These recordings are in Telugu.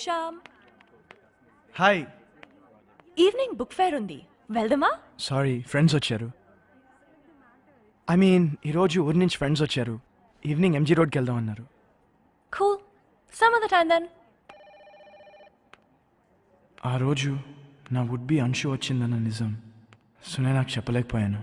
Shyam hi evening book fair ఉంది వెళ్దామా సారీ ఫ్రెండ్స్ వచ్చారు ఐ మీన్ ఈరోజు ఊరి నుంచి ఫ్రెండ్స్ వచ్చారు ఈవినింగ్ ఎంజీ రోడ్కి వెళ్దాం అన్నారు cool some other time then ఆ రోజు నా వుడ్ బి అంశు వచ్చిందన్న నిజం సునే నాకు చెప్పలేకపోయాను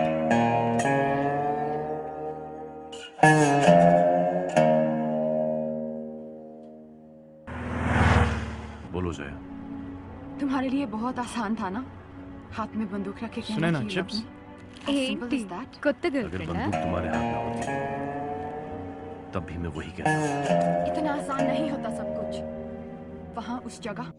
बोलो जया तुम्हारे लिए बहुत आसान था ना हाथ में बंदूक रखे कहना सुने ना, कि chips? love me. As simple ఏంటి as that. కొత్త अगर గర్ల్ बंदूक तुम्हारे हाथ में होती तब भी मैं वही कहता इतना आसान नहीं होता सब कुछ वहाँ उस जगह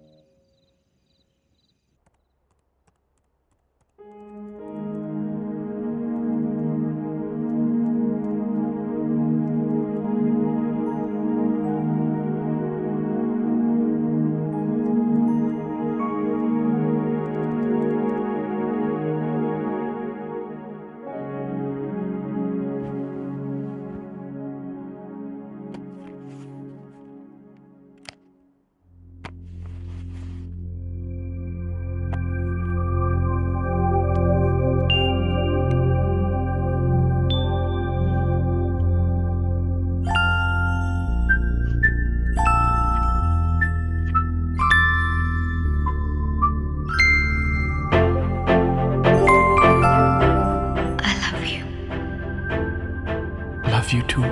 లవ్ యూ టూ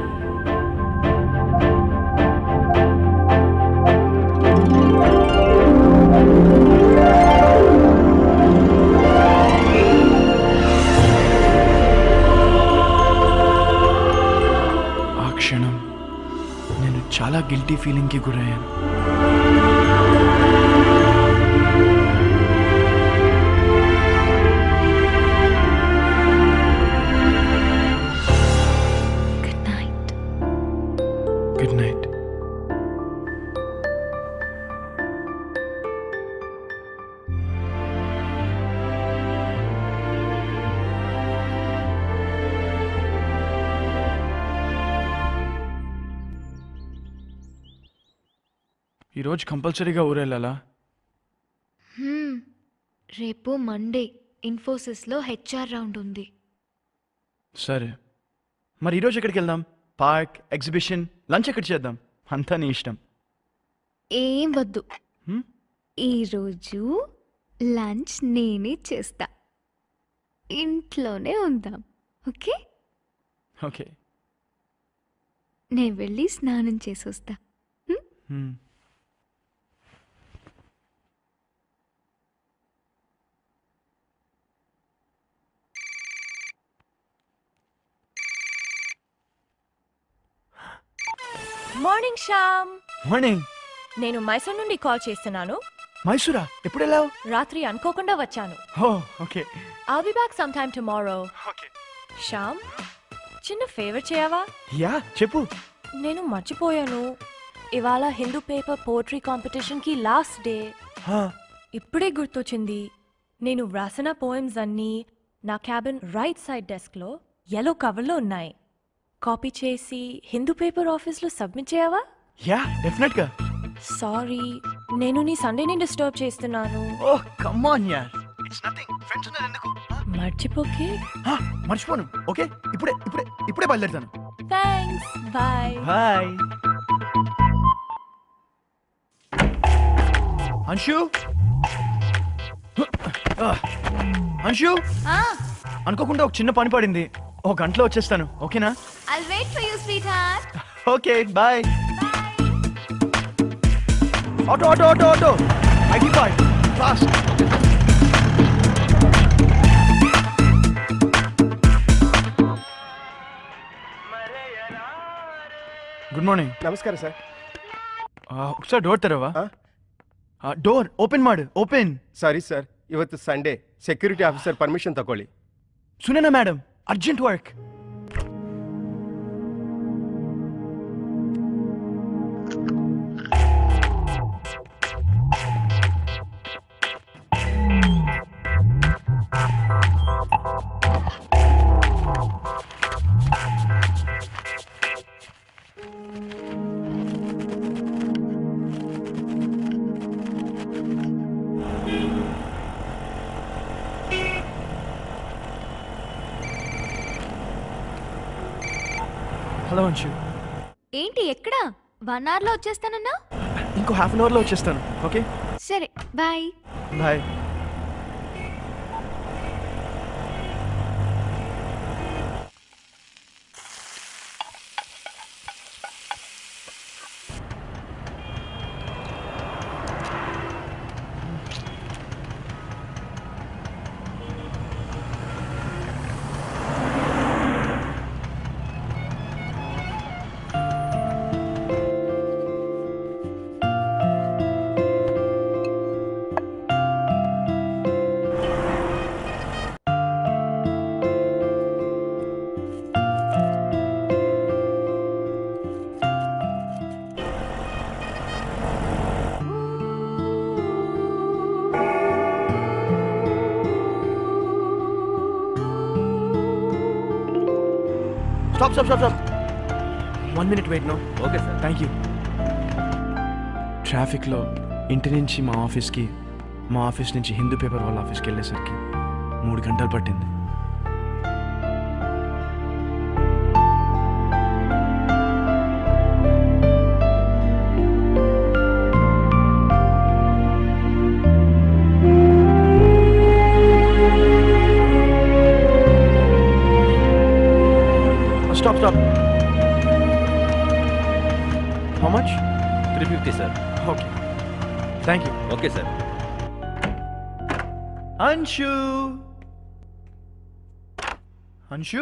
ఆ క్షణం నేను చాలా గిల్టీ ఫీలింగ్కి గురయ్యాను గుడ్ నైట్ గుడ్ నైట్ ఈరోజు కంపల్సరీగా ఊరెళ్ళాలా రేపు మండే ఇన్ఫోసిస్లో హెచ్ఆర్ రౌండ్ ఉంది సరే మరి ఈరోజు ఎక్కడికి వెళ్దాం పార్క్ ఎగ్జిబిషన్ లంచ్ ఎక్కడ చేద్దాం అంతా నీ ఇష్టం ఏం వద్దు హ్మ్? ఈరోజు లంచ్ నేనే చేస్తా ఇంట్లోనే ఉందాం ఓకే ఓకే నేను వెళ్ళి స్నానం చేసి వస్తా హ్మ్. మార్నింగ్ శ్యామ్ మార్నింగ్ నేను మైసూర్ నుండి కాల్ చేస్తున్నాను మైసూరా ఎప్పుడు వెళ్ళావు రాత్రి అనుకోకుండా వచ్చాను oh okay I'll be back sometime tomorrow. Okay Shyam చిన్న ఫేవర్ చేయవా యా చెప్పు నేను మర్చిపోయాను ఇవాళ హిందూ పేపర్ పోట్రీ కాంపిటీషన్కి లాస్ట్ డే హా, ఇప్పుడే గుర్తొచ్చింది నేను వ్రాసిన పోయమ్స్ అన్నీ నా క్యాబిన్ రైట్ సైడ్ డెస్క్లో ఎల్లో కవర్లో ఉన్నాయి కాపీ చేసి హిందూ పేపర్ ఆఫీస్లో సబ్మిట్ చేయవా యా డెఫినెట్గా సారీ నేను నీ సండేని డిస్టర్బ్ చేస్తున్నాను ఓ కమ్ ఆన్ యార్ ఇట్స్ నథింగ్ ఫ్రెండ్స్ ఉన్నారు ఎందుకు మర్చిపోకే హా, మర్చిపోను ఓకే ఇప్పుడే ఇప్పుడే ఇప్పుడే బయలుదేరుతాను థ్యాంక్స్ బాయ్ బాయ్ అంశు ఆ, అంశు అనుకోకుండా ఒక చిన్న పని పడింది ఒక గంటలో వచ్చేస్తాను ఓకేనా I wait for you sweetheart okay bye auto auto auto auto IT boy fast good morning ನಮಸ್ಕಾರ ಸರ್ ఒకసారి డోర్ తెరవా ಆ? డోర్ ఓపెన్ ಮಾಡು ಓಪನ್ ಸಾರಿ ಸರ್ ಇವತ್ತು ಸಂಡೇ ಸೆಕ್ಯೂರಿಟಿ ಆಫೀಸರ್ ಪರ್ಮಿಷನ್ ತಗೊಳ್ಳಿ Sunaina madam urgent work hello Anshu ఏంటి ఎక్కడ వన్ అవర్లో వచ్చేస్తానన్నా ఇంకో హాఫ్ అన్ అవర్లో వచ్చేస్తాను ఓకే సరే bye bye stop stop stop stop one minute wait no okay sir thank you ట్రాఫిక్లో ఇంటి నుంచి మా ఆఫీస్కి మా ఆఫీస్ నుంచి హిందూ పేపర్ వాళ్ళ ఆఫీస్కి వెళ్ళేసరికి మూడు గంటలు పట్టింది stop stop how much three fifty sir okay thank you okay sir Anshu Anshu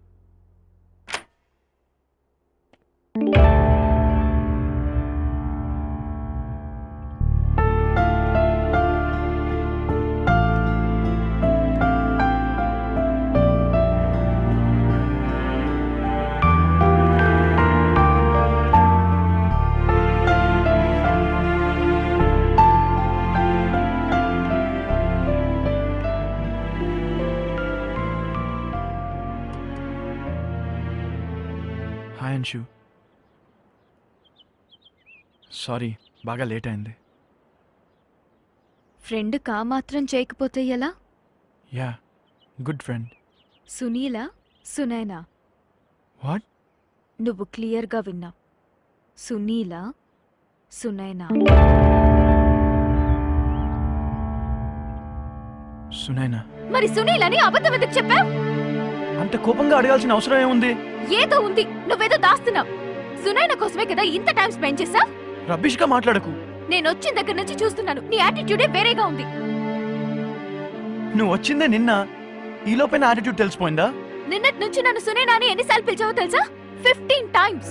hi Anshu sorry బాగా లేట్ అయింది ఫ్రెండ్ కా మాత్రం చేయకపోతే ఎలా yeah good friend Sunila Sunaina what నువ్వు క్లియర్గా విన్నా సునీల సునైనా సునైనా మరి సునీల్ అని అబద్ధం ఎందుకు చెప్పా అంత కోపంగా అడగాల్సిన అవసరం ఏముంది ఏదో ఉంది నువ్వేదో దాస్తున్నావు సునైనా కోసమే కదా ఇంత టైం స్పెండ్ చేసా రబ్బిష్గా మాట్లాడకు నేను వచ్చిన దగ్గర నుంచి చూస్తున్నాను నీ యాటిట్యూడే వేరేగా ఉంది నువ్వు వచ్చిందే నిన్న ఈ లోపైన యాటిట్యూడ్ తెలిసిపోయిందా నిన్నటి నుంచి నన్ను సునైనా అని ఎన్నిసార్లు పిలిచావో తెలుసా ఫిఫ్టీన్ టైమ్స్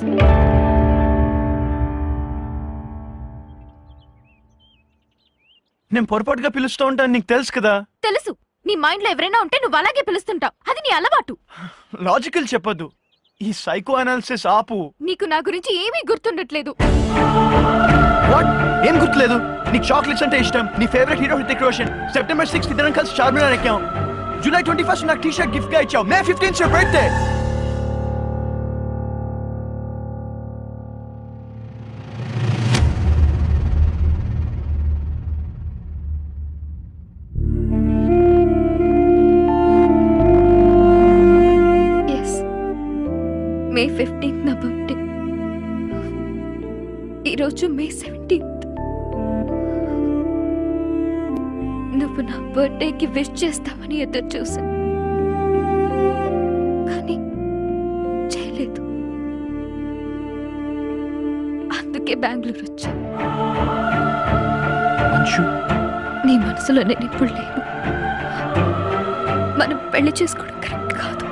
నేను పొరపాటుగా పిలుస్తూ ఉంటాను నీకు తెలుసు కదా తెలుసు నీ మైండ్ లో ఎవరైనా ఉంటే నువ్వు అలాగే పిలుస్తుంటావు అది నీ అలవాటు లాజికల్ చెప్పొద్దు ఈ సైకో అనాలిసిస్ ఆపు నీకు నా గురించి ఏమీ గుర్తుండట్లేదు వాట్ ఏం గుర్తులేదు నీకు చాక్లెట్స్ అంటే ఇష్టం నీ favourite hero Hrithik Roshan September sixth ఇద్దరం కలిసి చార్మినార్ ఎక్కాం జూలై ట్వంటీ ఫస్ట్ నాకు టీ షర్ట్ గిఫ్ట్ గా ఇచ్చావు May fifteenth your birthday yes May fifteenth నా బర్త్డే ఈరోజు మే సెవెంటీన్త్ నువ్వు నా బర్త్డేకి విష్ చేస్తావని ఎదురు చూశాను కానీ చేయలేదు అందుకే బెంగళూరు వచ్చా అంశు నీ మనసులో నేను ఇప్పుడు లేను మనం పెళ్లి చేసుకోవడం కరెక్ట్ కాదు